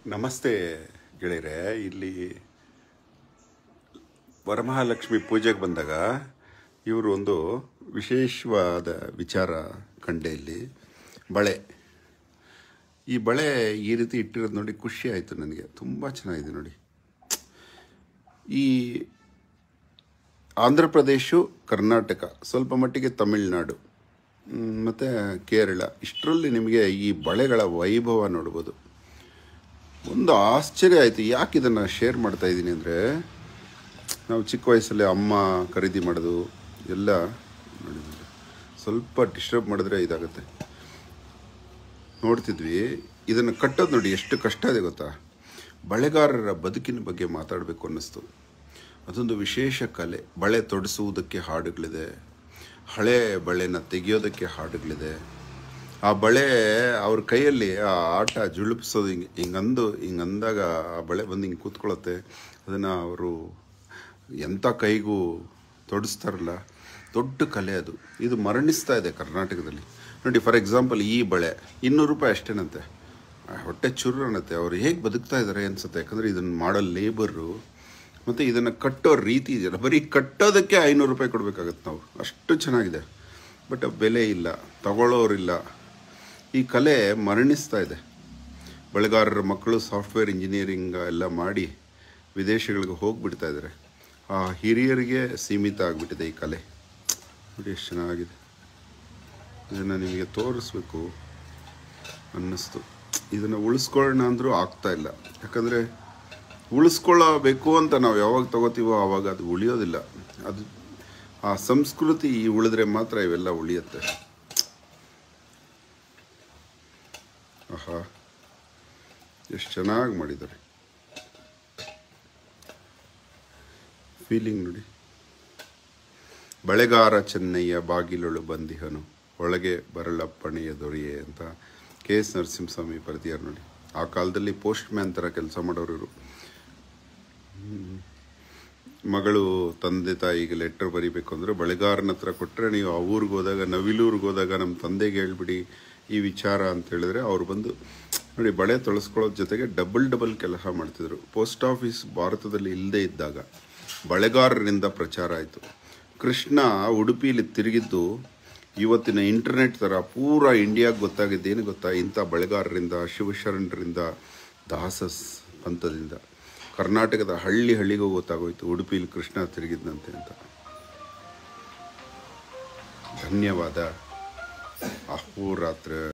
ನಮಸ್ತೆ ಗೆಳೆಯರೆ ಇಲ್ಲಿ ವರಮಹಾಲಕ್ಷ್ಮಿ ಪೂಜೆಗೆ ಬಂದಾಗ ಇವರು ಒಂದು ವಿಶೇಷವಾದ ವಿಚಾರ ಕಂಡೆ ಇಲ್ಲಿ ಬಳೆ ಈ ಬಳೆ ಈ ರೀತಿ ಇಟ್ಟಿರೋದು ನೋಡಿ ಖುಷಿ ಆಯಿತು ನನಗೆ ತುಂಬ ಚೆನ್ನಾಗಿದೆ ನೋಡಿ ಈ ಆಂಧ್ರ ಪ್ರದೇಶ ಕರ್ನಾಟಕ ಸ್ವಲ್ಪ ಮಟ್ಟಿಗೆ ತಮಿಳುನಾಡು ಮ್, ಮತ್ತು ಕೇರಳ ಇಷ್ಟರಲ್ಲಿ ನಿಮಗೆ ಈ ಬಳೆಗಳ ವೈಭವ ನೋಡ್ಬೋದು ಒಂದು ಆಶ್ಚರ್ಯ ಆಯಿತು ಯಾಕೆ ಇದನ್ನು ಶೇರ್ ಮಾಡ್ತಾ ಇದ್ದೀನಿ ಅಂದರೆ ನಾವು ಚಿಕ್ಕ ವಯಸ್ಸಲ್ಲಿ ಅಮ್ಮ ಖರೀದಿ ಮಾಡೋದು ಎಲ್ಲ ನೋಡಿ ನೋಡಿ. ಸ್ವಲ್ಪ ಡಿಸ್ಟರ್ಬ್ ಮಾಡಿದ್ರೆ ಇದಾಗುತ್ತೆ ನೋಡ್ತಿದ್ವಿ ಇದನ್ನು ಕಟ್ಟೋದು ನೋಡಿ ಎಷ್ಟು ಕಷ್ಟ ಇದೆ ಗೊತ್ತಾ ಬಳೆಗಾರರ ಬದುಕಿನ ಬಗ್ಗೆ ಮಾತಾಡಬೇಕು ಅನ್ನಿಸ್ತು ಅದೊಂದು ವಿಶೇಷ ಕಲೆ ಬಳೆ ತೊಡಿಸುವುದಕ್ಕೆ ಹಾಡುಗಳಿದೆ ಹಳೆ ಬಳೆನ ತೆಗೆಯೋದಕ್ಕೆ ಹಾಡುಗಳಿದೆ ಆ ಬಳೆ ಅವ್ರ ಕೈಯಲ್ಲಿ ಆ ಆಟ ಜುಳುಪಿಸೋದು ಹಿಂಗೆ ಹಿಂಗಂದು ಹಿಂಗಂದಾಗ ಆ ಬಳೆ ಬಂದು ಹಿಂಗೆ ಕೂತ್ಕೊಳ್ಳುತ್ತೆ ಅದನ್ನು ಅವರು ಎಂಥ ಕೈಗೂ ತೊಡಿಸ್ತಾರಲ್ಲ ದೊಡ್ಡ ಕಲೆ ಅದು ಇದು ಮರಣಿಸ್ತಾ ಇದೆ ಕರ್ನಾಟಕದಲ್ಲಿ ನೋಡಿ ಫಾರ್ ಎಕ್ಸಾಂಪಲ್ ಈ ಬಳೆ ಇನ್ನೂರು ರೂಪಾಯಿ ಅಷ್ಟೇನಂತೆ ಆ ಹೊಟ್ಟೆ ಚುರು ಅನ್ನತ್ತೆ ಅವ್ರು ಹೇಗೆ ಬದುಕ್ತಾ ಇದ್ದಾರೆ ಅನ್ಸುತ್ತೆ ಯಾಕಂದರೆ ಇದನ್ನು ಮಾಡೋ ಲೇಬರು ಮತ್ತು ಇದನ್ನು ಕಟ್ಟೋ ರೀತಿ ಇದೆಯಲ್ಲ ಬರೀ ಕಟ್ಟೋದಕ್ಕೆ ಐನೂರು ರೂಪಾಯಿ ಕೊಡಬೇಕಾಗತ್ತೆ ನಾವು ಅಷ್ಟು ಚೆನ್ನಾಗಿದೆ ಬಟ್ ಬೆಲೆ ಇಲ್ಲ ತಗೊಳ್ಳೋರಿಲ್ಲ ಈ ಕಲೆ ಮರಣಿಸ್ತಾ ಇದೆ ಬಳೆಗಾರರ ಮಕ್ಕಳು ಸಾಫ್ಟ್ವೇರ್ ಇಂಜಿನಿಯರಿಂಗ್ ಎಲ್ಲ ಮಾಡಿ ವಿದೇಶಗಳಿಗೆ ಹೋಗಿಬಿಡ್ತಾ ಇದ್ದಾರೆ ಆ ಹಿರಿಯರಿಗೆ ಸೀಮಿತ ಆಗಿಬಿಟ್ಟಿದೆ ಈ ಕಲೆ ನೋಡಿ ಎಷ್ಟು ಚೆನ್ನಾಗಿದೆ ಇದನ್ನು ನಿಮಗೆ ತೋರಿಸ್ಬೇಕು ಅನ್ನಿಸ್ತು ಇದನ್ನು ಉಳಿಸ್ಕೊಳ್ಳೋಣ ಅಂದರೂ ಆಗ್ತಾ ಇಲ್ಲ ಯಾಕಂದರೆ ಉಳಿಸ್ಕೊಳ್ಳಬೇಕು ಅಂತ ನಾವು ಯಾವಾಗ ತಗೋತೀವೋ ಆವಾಗ ಅದು ಉಳಿಯೋದಿಲ್ಲ ಅದು ಆ ಸಂಸ್ಕೃತಿ ಉಳಿದ್ರೆ ಮಾತ್ರ ಇವೆಲ್ಲ ಉಳಿಯುತ್ತೆ ಆಹಾ ಎಷ್ಟು ಚೆನ್ನಾಗಿ ಮಾಡಿದ್ದಾರೆ ಫೀಲಿಂಗ್ ನೋಡಿ ಬಳೆಗಾರ ಚೆನ್ನಯ್ಯ ಬಾಗಿಲೊಳು ಬಂದಿಹನು ಒಳಗೆ ಬರಲಪ್ಪಣೆಯ ದೊರೆಯೇ ಅಂತ ಕೆ ಎಸ್ ನರಸಿಂಹಸ್ವಾಮಿ ಬರೆದಿಯಾರು ನೋಡಿ ಆ ಕಾಲದಲ್ಲಿ ಪೋಸ್ಟ್ ಮ್ಯಾನ್ ಥರ ಕೆಲಸ ಮಾಡೋರು ಇವರು ಹ್ಮ್. ಮಗಳು ತಂದೆ ತಾಯಿಗೆ ಲೆಟರ್ ಬರಿಬೇಕು ಅಂದರೆ ಬಳೆಗಾರನ ಹತ್ರ ಕೊಟ್ಟರೆ ನೀವು ಆ ಊರಿಗೆ ಹೋದಾಗ ನವಿಲೂರಿಗೆ ಹೋದಾಗ ನಮ್ಮ ತಂದೆಗೆ ಹೇಳ್ಬಿಡಿ ಈ ವಿಚಾರ ಅಂತ ಹೇಳಿದ್ರೆ ಅವ್ರು ಬಂದು ನೋಡಿ ಬಳೆ ತೊಳಸ್ಕೊಳ್ಳೋದ್ರ ಜೊತೆಗೆ ಡಬಲ್ ಡಬಲ್ ಕೆಲಸ ಮಾಡ್ತಿದ್ರು ಪೋಸ್ಟ್ ಆಫೀಸ್ ಭಾರತದಲ್ಲಿ ಇಲ್ಲದೇ ಇದ್ದಾಗ ಬಳೆಗಾರರಿಂದ ಪ್ರಚಾರ ಆಯಿತು ಕೃಷ್ಣ ಉಡುಪಿಲಿ ತಿರುಗಿದ್ದು ಇವತ್ತಿನ ಇಂಟರ್ನೆಟ್ ಥರ ಪೂರಾ ಇಂಡಿಯಾಗೆ ಗೊತ್ತಾಗಿದ್ದು ಏನು ಗೊತ್ತಾ ಇಂಥ ಬಳೆಗಾರರಿಂದ ಶಿವಶರಣರಿಂದ ದಾಸಸ್ ಪಂಥದಿಂದ ಕರ್ನಾಟಕದ ಹಳ್ಳಿ ಹಳ್ಳಿಗೂ ಗೊತ್ತಾಗೋಯ್ತು ಉಡುಪಿಲಿ ಕೃಷ್ಣ ತಿರುಗಿದ್ನಂತೆ ಅಂತ ಧನ್ಯವಾದ ಅಹೋರಾತ್ರ